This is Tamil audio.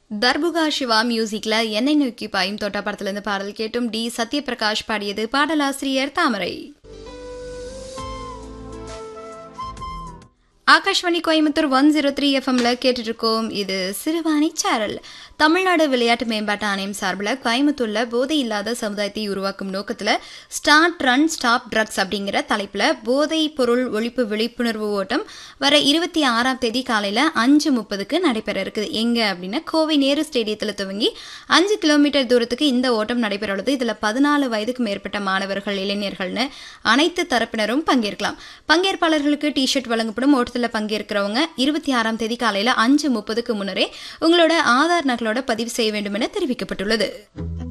தர்புகா சிவா மியூசிக்ல என்னை நோக்கி பாயும் தோட்டா படத்திலிருந்து பாடல் கேட்டும் டி சத்யபிரகாஷ் பாடியது பாடலாசிரியர் Thamarai Akashvani Coimbatore one zero three எஃப்எம்ல கேட்டுட்டு இருக்கோம் இது சிறுவாணி சேரல் தமிழ்நாடு விளையாட்டு மேம்பாட்டு ஆணையம் சார்பில் கோயம்புத்தூர்ல போதை இல்லாத சமுதாயத்தை உருவாக்கும் நோக்கத்தில் ஸ்டார்ட் ரன் ஸ்டாப் ட்ரக்ஸ் அப்படிங்கிற தலைப்பில் போதை பொருள் ஒழிப்பு விழிப்புணர்வு ஓட்டம் வர இருபத்தி ஆறாம் தேதி காலையில் அஞ்சு முப்பதுக்கு நடைபெற இருக்குது எங்க அப்படின்னா கோவை நேரு ஸ்டேடியத்தில் துவங்கி அஞ்சு கிலோமீட்டர் தூரத்துக்கு இந்த ஓட்டம் நடைபெற உள்ளது இதில் பதினாலு வயதுக்கு மேற்பட்ட மாணவர்கள் இளைஞர்கள்னு அனைத்து தரப்பினரும் பங்கேற்கலாம் பங்கேற்பாளர்களுக்கு டி ஷர்ட் வழங்கப்படும் ஓட்டத்தில் பங்கேற்கிறவங்க இருபத்தி ஆறாம் தேதி காலையில் அஞ்சு முப்பதுக்கு முன்னரே உங்களோட ஆதார் நகலோட பதிவு செய்ய வேண்டும் என தெரிவிக்கப்பட்டுள்ளது